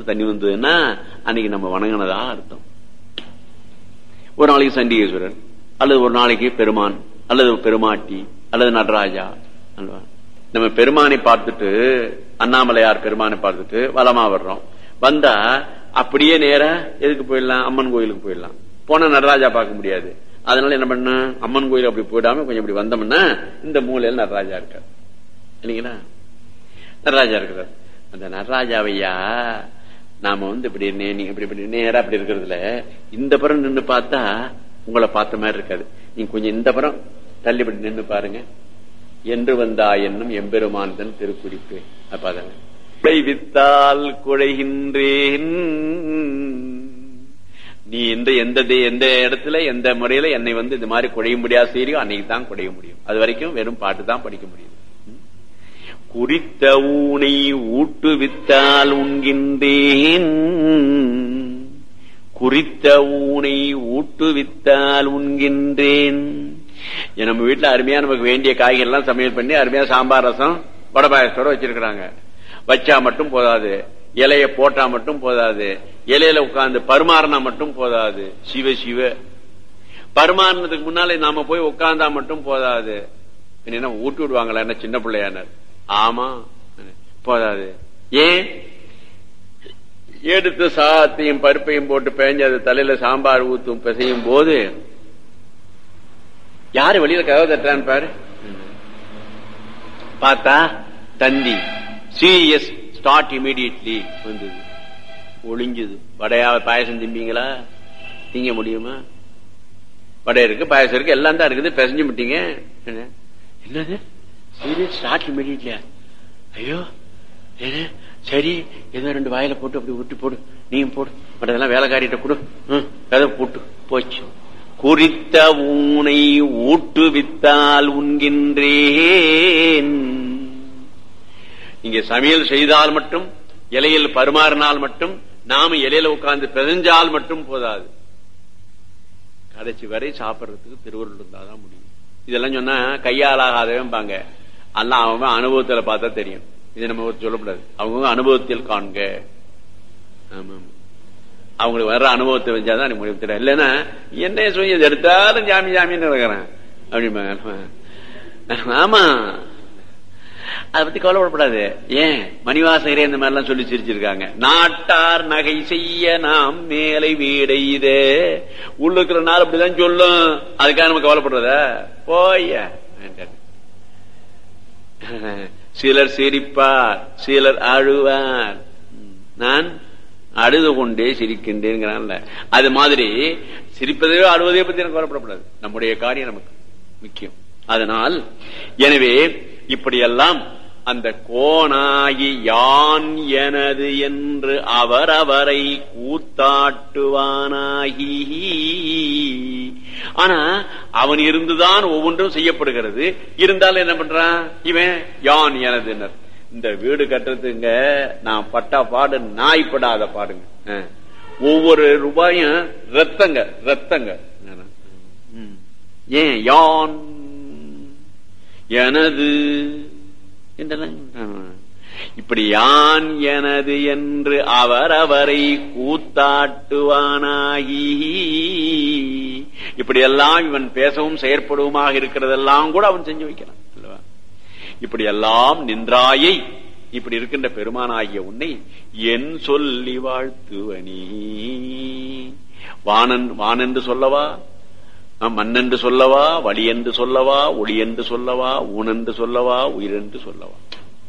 தண்ணி வந்ததுன்னா அன்னைக்கு நம்ம வணங்கினதா அர்த்தம் ஒரு நாளைக்கு சண்டிகேஸ்வரர் அல்லது ஒரு நாளைக்கு பெருமான் அல்லது பெருமாட்டி அல்லது நடராஜா அல்வா நம்ம பெருமானை பார்த்துட்டு அண்ணாமலையார் பெருமானை பார்த்துட்டு வலமா வர்றோம் வந்தா அப்படியே நேரா எதுக்கு போயிடலாம் அம்மன் கோயிலுக்கு போயிடலாம் போனா நடராஜா பார்க்க முடியாது அதனால என்ன பண்ண அம்மன் கோயில் அப்படி போயிடாம கொஞ்சம் இப்படி வந்தோம்னா இந்த மூலையில் நடராஜா இருக்கார் இல்லைங்களா நடராஜா இருக்கிறார் அந்த நடராஜாவையா நாம வந்து இப்படி நே- நீங்க இப்படி இப்படி நேரா அப்படி இருக்கிறதுல இந்த புறம் நின்னு பார்த்தா உங்களை பார்த்த மாதிரி இருக்காது நீங்க கொஞ்சம் இந்த புறம் தள்ளி இப்படி நின்னு பாருங்க என்று வந்தா என்னும் எம்பெருமான் தன் திருக்குறிப்பு அப்ப அதாங்க வித்தால் குழைகின்றேன் நீ எந்த எந்த தே- எந்த இடத்துல எந்த முறையில என்னை வந்து இந்த மாதிரி குழைய முடியாது செய்யறியோ அன்னைக்கு தான் குழைய முடியும் அது வரைக்கும் வெறும் பாட்டு தான் படிக்க முடியும் ம். குறித்த ஊனை ஊட்டுவித்தால் உண்கின்றேன் குறித்த ஊனை ஊட்டுவித்தால் உண்கின்றேன் ஏன் நம்ம வீட்டுல அருமையா நமக்கு வேண்டிய காய்கறி எல்லாம் சமையல் பண்ணி அருமையா சாம்பார் ரசம் வடை பாயசத்தோட வச்சிருக்கிறாங்க வச்சா மட்டும் போதாது இலைய போட்டா மட்டும் போதாது இலையில உட்கார்ந்து பருமாறினா மட்டும் போதாது சிவ சிவ பருமாறினதுக்கு முன்னாலே நாம போய் உட்கார்ந்தா மட்டும் போதாது என்ன ஊட்டி விடுவாங்களா என்ன சின்ன பிள்ளையானார் ஆமா போதாது ஏன் எடுத்து சாத்தையும் பருப்பையும் போட்டு பேஞ்சு அது தலையில சாம்பார் ஊத்தும் பிசையும் போது யாரு வெளியில கதவு தட்டுறான்னு பாரு பார்த்தா தந்தி சீரியஸ் ஸ்டார்ட் இமீடியட்லி வந்தது ஒளிஞ்சது வடையா பாயசம் திம்பிங்களா திங்க முடியுமா வடை இருக்கு பாயசம் இருக்கு எல்லாம் தான் இருக்குது பிசைஞ்சு விட்டீங்க என்ன? என்னது சீரியஸ் ஸ்டார்ட் இமீடியட்லியா ஐயோ என்ன சரி ஏதோ ரெண்டு வாயில போட்டு அப்படி உருட்டி போடு நீயும் போடு மற்றதெல்லாம் வேலைக்காரிட்ட கொடு ம், கதை போட்டு போச்சு குறித்த ஊனை ஊட்டுவித்தால் உண்கின்றேன் நீங்க சமையல் செய்தால் மட்டும் இலையில் பருமாறினால் மட்டும் நாம இலையில உட்கார்ந்து பிசைஞ்சால் மட்டும் போதாது கடைசி வரை சாப்பிடுறதுக்கு திருவருள் இருந்தாதான் முடியும் இதெல்லாம் சொன்னா கையாலாகாதவன்பாங்க எல்லாம் அவன் அனுபவத்துல பார்த்தா தெரியும் இது நம்ம ஒரு சொல்லக்கூடாது அவங்க அனுபவத்தில் காண்க ஆமா அவங்களுக்கு வர்ற அனுபவத்தை வச்சாதான் எனக்கு முடிவு தெரியும் இல்லைன்னா என்ன சொல்லி இது எடுத்தாலும் ஜாமி ஜாமின்னு இருக்கிறேன் அப்படிம்பாங்க ஆமா அதை பத்தி கவலைப்படப்படாது ஏன் மணிவாசகரே இந்த மாதிரி எல்லாம் சொல்லி சிரிச்சிருக்காங்க நாட்டார் நகை செய்ய நாம் மேலை வீடையுதே உள்ள இருக்கிற நாள் அப்படிதான் சொல்லும் அதுக்காக நம்ம கவலைப்படுறத போய சிலர் சிரிப்பார் சிலர் அழுவார் நான் அழுது கொண்டே சிரிக்கின்றேங்கிறான்ல அது மாதிரி சிரிப்பதையோ அழுவதையோ பத்தி எனக்கு கவலைப்படக்கூடாது நம்முடைய காரியம் நமக்கு முக்கியம் அதனால் எனவே இப்படியெல்லாம் அந்த கோணாகி யான் எனது என்று அவரவரை கூத்தாட்டுவானாகி ஆனா அவன் இருந்துதான் ஒவ்வொன்றும் செய்யப்படுகிறது இருந்தாலும் என்ன பண்றான் இவன் யான் எனது இந்த வீடு கட்டுறதுங்க நான் பட்டா பாடு நாய்ப்படாத பாடுங்க அஹ். ஒவ்வொரு ரூபாயும் ரத்தங்க ரத்தங்க ம். ஏன் யான் எனது என்றெல்லாம் சொல்றாங்க. இப்படி யான் எனது என்று அவரவரை கூத்தாட்டுவானாகி இப்படி எல்லாம் இவன் பேசவும் செயற்படுவமாக இருக்கிறதெல்லாம் கூட அவன் செஞ்சு வைக்கிறான் அல்லவா இப்படி எல்லாம் நின்றாயை இப்படி இருக்கின்ற பெருமானாகிய உன்னை என் சொல்லி வாழ்த்துவனி வானன் வானென்று சொல்லவா மண்ணென்று சொல்லவா வழி என்று சொல்லவா ஒளி என்று சொல்லவா ஊனென்று சொல்லவா உயிரென்று சொல்லவா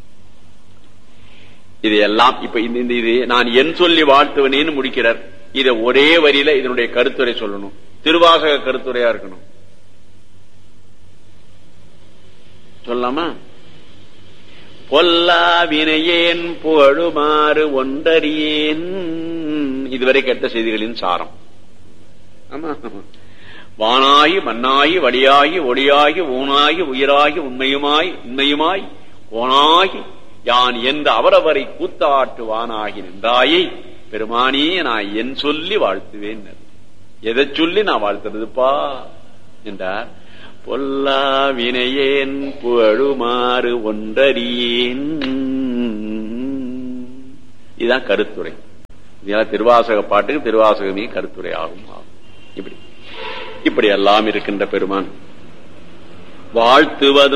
இதையெல்லாம் இப்ப இந்த இந்த இது நான் என் சொல்லி வாழ்த்துவனேன்னு முடிக்கிறார் இத ஒரே வரியில இதனுடைய கருத்துரை சொல்லணும் திருவாசக கருத்துரையா இருக்கணும் சொல்லலாமா பொல்லா வினையேன் புகழுமாறு ஒன்றறியேன் இதுவரை கேட்ட செய்திகளின் சாரம் ஆமா வானாகி மண்ணாகி வழியாகி ஒளியாகி ஊனாகி உயிராகி உண்மையுமாய் உண்மையுமாய் கோணாகி யான் எந்த அவரவரை கூத்தாட்டுவானாகி நின்றாயை பெருமானே நான் என் சொல்லி வாழ்த்துவேன் எதை சொல்லி நான் வாழ்த்துறதுப்பா என்றார் பொல்லா வினையேன் புகழுமாறு ஒன்றறியேன் இதுதான் கருத்துரை இதெல்லாம் திருவாசக பாட்டுக்கு திருவாசகமே கருத்துரை ஆகும் ஆகும் இப்படி இப்படி எல்லாம் இருக்கின்ற பெருமான் வாழ்த்துவதும்